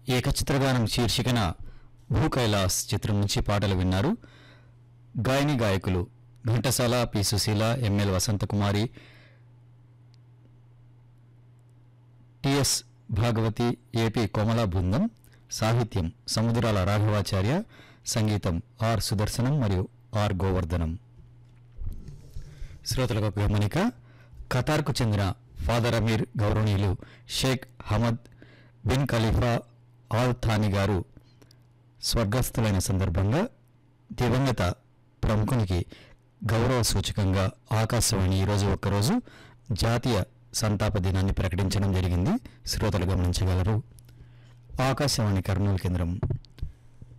ఏకచిత్రగానం శీర్షికన భూ కైలాస్ చిత్రం నుంచి పాటలు విన్నారు గాయని గాయకులు Ghantasala P Susheela ML Vasanthakumari TS Bhagavathi AP Komala బృందం సాహిత్యం సముద్రాల రాఘవాచార్య సంగీతం ఆర్ సుదర్శనం మరియు ఆర్ గోవర్ధనం శ్రోతలకు ఒక గమనిక ఖతార్కు చెందిన ఫాదర్ అమీర్ గౌరవనీయులు Sheikh Hamad bin Khalifa Al Thani గారు స్వర్గస్థులైన సందర్భంగా దివంగత ప్రముఖునికి గౌరవ సూచకంగా ఆకాశవాణి ఈరోజు ఒక్కరోజు జాతీయ సంతాప దినాన్ని ప్రకటించడం జరిగింది శ్రోతలు గమనించగలరు ఆకాశవాణి కర్నూలు కేంద్రం